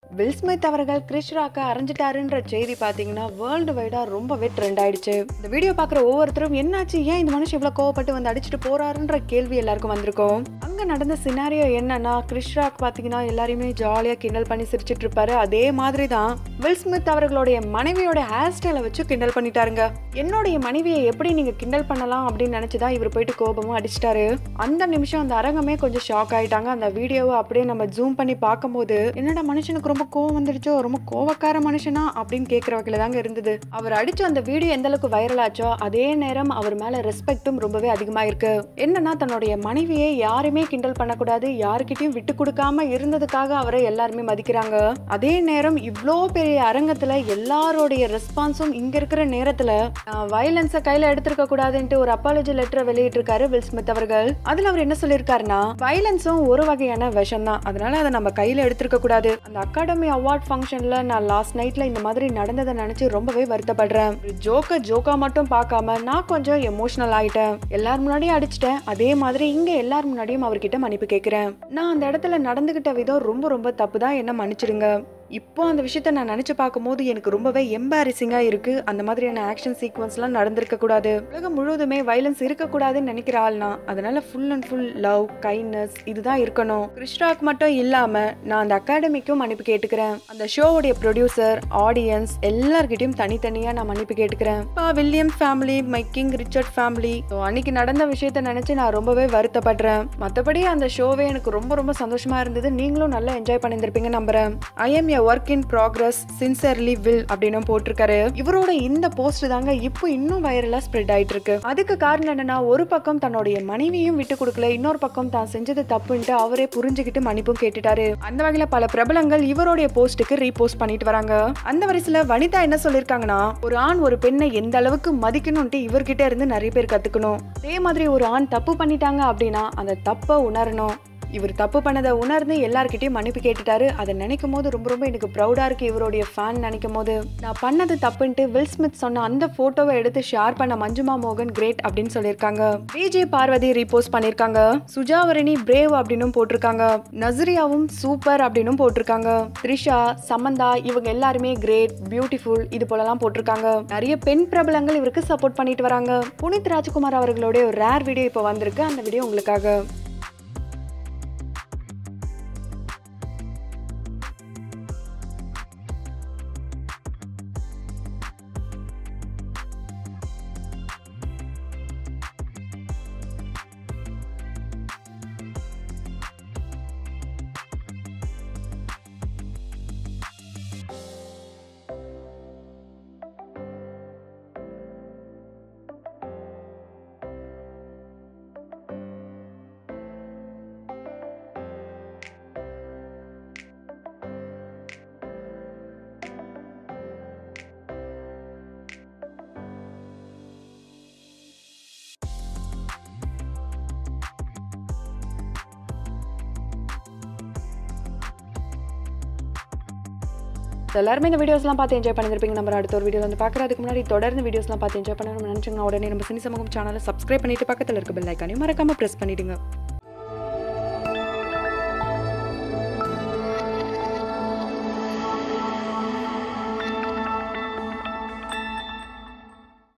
will Smith அவர்கள் Chris ராக்கை அரைஞ்சிட்டாருன்ற செய்தி பார்த்தீங்கன்னா வேர்ல்டு வைடா ரொம்பவே ட்ரெண்ட் ஆயிடுச்சு இந்த வீடியோ பார்க்குற ஒவ்வொருத்தரும் என்னாச்சு ஏன் இந்த மனுஷன் இவ்வளோ கோவப்பட்டு வந்து அடிச்சுட்டு போறாருன்ற கேள்வி எல்லாருக்கும் வந்திருக்கும் அங்க நடந்த சினாரியோ என்னன்னா கிறிஸ் ராக் பார்த்தீங்கன்னா எல்லாரையுமே ஜாலியாக கிண்டல் பண்ணி சிரிச்சிட்டு இருப்பாரு அதே மாதிரி தான் வில் ஸ்மித் அவர்களுடைய மனைவியோட ஹேர் ஸ்டைலை வச்சு கிண்டல் பண்ணிட்டாருங்க என்னுடைய மனைவியை எப்படி நீங்க கிண்டல் பண்ணலாம் அப்படின்னு நினைச்சுதான் இவர் போயிட்டு கோபமும் அடிச்சிட்டாரு அந்த நிமிஷம் அந்த அரங்கமே கொஞ்சம் ஷாக் ஆயிட்டாங்க அந்த வீடியோவை அப்படியே நம்ம ஜூம் பண்ணி பார்க்கும்போது என்னடா மனுஷனுக்கு ரொம்ப கோவம் வந்துடுச்சோ ரொம்ப கோவக்கார மனுஷனா அப்படின்னு கேட்குற வகையில தாங்க இருந்தது அவர் அடிச்ச அந்த வீடியோ எந்த அளவுக்கு வைரல் ஆச்சோ அதே நேரம் அவர் மேல ரெஸ்பெக்டும் ரொம்பவே அதிகமா இருக்கு என்னன்னா தன்னுடைய மனைவியை யாருமே கிண்டல் பண்ணக்கூடாது யாருக்கிட்டையும் விட்டு கொடுக்காம இருந்ததுக்காக அவரை எல்லாருமே மதிக்கிறாங்க அதே நேரம் இவ்வளோ பெரிய அரங்கத்துல எல்லாரோடைய ரெஸ்பான்ஸும் இங்க இருக்கிற நேரத்துல வயலன்ஸை கையில எடுத்திருக்க கூடாதுன்ட்டு ஒரு அப்பாலஜி லெட்டரை வெளியிட்டிருக்காரு வில் ஸ்மித் அவர்கள் அதுல அவர் என்ன சொல்லியிருக்காருன்னா வயலன்ஸும் ஒரு வகையான விஷம் தான் அதனால அதை நம்ம கையில எடுத்திருக்க கூடாது அந்த அகாடமி அவார்ட் ஃபங்க்ஷன்ல நான் லாஸ்ட் நைட்ல இந்த மாதிரி நடந்ததை நினைச்சு ரொம்பவே வருத்தப்படுறேன் ஜோக்க ஜோக்கா மட்டும் பார்க்காம நான் கொஞ்சம் எமோஷனல் ஆயிட்டேன் எல்லார் முன்னாடியும் அடிச்சிட்டேன் அதே மாதிரி இங்க எல்லார் முன்னாடியும் அவர்கிட்ட மன்னிப்பு கேட்கிறேன் நான் அந்த இடத்துல நடந்துகிட்ட விதம் ரொம்ப ரொம்ப தப்பு தான் என்ன மன்னிச்சிடுங்க இப்போ அந்த விஷயத்த நான் நினைச்சு பார்க்கும்போது எனக்கு ரொம்பவே எம்பாரிசிங்கா இருக்கு அந்த மாதிரியான ஆக்ஷன் சீக்வன்ஸ்லாம் நடந்திருக்க கூடாது உலகம் முழுவதுமே வயலன்ஸ் இருக்கக்கூடாதுன்னு நினைக்கிற ஆள்னா அதனால full and full love kindness இதுதான் இருக்கணும் கிறிஸ்டாக் மட்டும் இல்லாம நான் அந்த அகாடமிக்கும் மன்னிப்பு கேட்டுக்கிறேன் அந்த ஷோவுடைய ப்ரொடியூசர் ஆடியன்ஸ் எல்லார்கிட்டயும் தனித்தனியா நான் மன்னிப்பு கேட்டுக்கிறேன் பா William family my king Richard family அன்னைக்கு நடந்த விஷயத்த நினைச்சு நான் ரொம்பவே வருத்தப்படுறேன் மற்றபடி அந்த ஷோவே எனக்கு ரொம்ப ரொம்ப சந்தோஷமா இருந்தது நீங்களும் நல்லா என்ஜாய் பண்ணியிருந்திருப்பீங்க நம்புறேன் I am a work in progress sincerely Will அப்படின்னு போட்டிருக்காரு இவரோட இந்த போஸ்ட் தாங்க இப்போ இன்னும் வைரலா ஸ்ப்ரெட் ஆயிட்டு இருக்கு அதுக்கு காரணம் என்னன்னா ஒரு பக்கம் தன்னுடைய மனைவியும் விட்டு கொடுக்கல இன்னொரு பக்கம் தான் செஞ்சது தப்புன்ட்டு அவரே புரிஞ்சுக்கிட்டு மன்னிப்பும் கேட்டுட்டாரு அந்த வகையில பல பிரபலங்கள் இவருடைய போஸ்ட்டுக்கு ரீபோஸ்ட் பண்ணிட்டு வராங்க அந்த வரிசையில வனிதா என்ன சொல்லிருக்காங்கன்னா ஒரு ஆண் ஒரு பெண்ணை எந்த அளவுக்கு மதிக்கணும்ட்டு இவர்கிட்ட இருந்து நிறைய பேர் கத்துக்கணும் அதே மாதிரி ஒரு ஆண் தப்பு பண்ணிட்டாங்க அப்படின்னா அந்த தப்பை உணரணும் இவர் தப்பு பண்ணதை உணர்ந்து எல்லார்கிட்டயும் மன்னிப்பு கேட்டுட்டாரு அதை நினைக்கும் போது ரொம்ப ரொம்ப எனக்கு ப்ரௌடா இருக்கு இவருடைய ஃபேன் நினைக்கும் போது நான் பண்ணது தப்புன்ட்டு வில் ஸ்மித் சொன்ன அந்த போட்டோவை எடுத்து ஷேர் பண்ண மஞ்சுமா மோகன் கிரேட் அப்படின்னு சொல்லியிருக்காங்க விஜய் பார்வதி ரீபோஸ்ட் பண்ணியிருக்காங்க சுஜாவரணி பிரேவ் அப்படின்னும் போட்டிருக்காங்க நஸ்ரியாவும் சூப்பர் அப்படின்னும் போட்டிருக்காங்க த்ரிஷா சமந்தா இவங்க எல்லாருமே கிரேட் பியூட்டிஃபுல் இது போலலாம் போட்டிருக்காங்க நிறைய பெண் பிரபலங்கள் இவருக்கு சப்போர்ட் பண்ணிட்டு வராங்க புனித் ராஜ்குமார் அவர்களுடைய ஒரு ரேர் வீடியோ இப்போ வந்திருக்கு அந்த வீடியோ உங்களுக்காக எல்லாருமே இந்த வீடியோஸ்லாம் பார்த்து என்ஜாய் பண்ணிருப்பீங்க நம்ம அடுத்த ஒரு வீடியோ வந்து பார்க்குறதுக்கு முன்னாடி தொடர்ந்து வீடியோஸ்லாம் பார்த்து என்ஜாய் பண்ணணும்னு நினச்சிங்கன்னா உடனே நம்ம சினி சமூகம் சேனலை சப்ஸ்கிரைப் பண்ணிட்டு பக்கத்தில் இருக்க பெல் ஐக்கானையும் மறக்காம ப்ரெஸ் பண்ணிடுங்க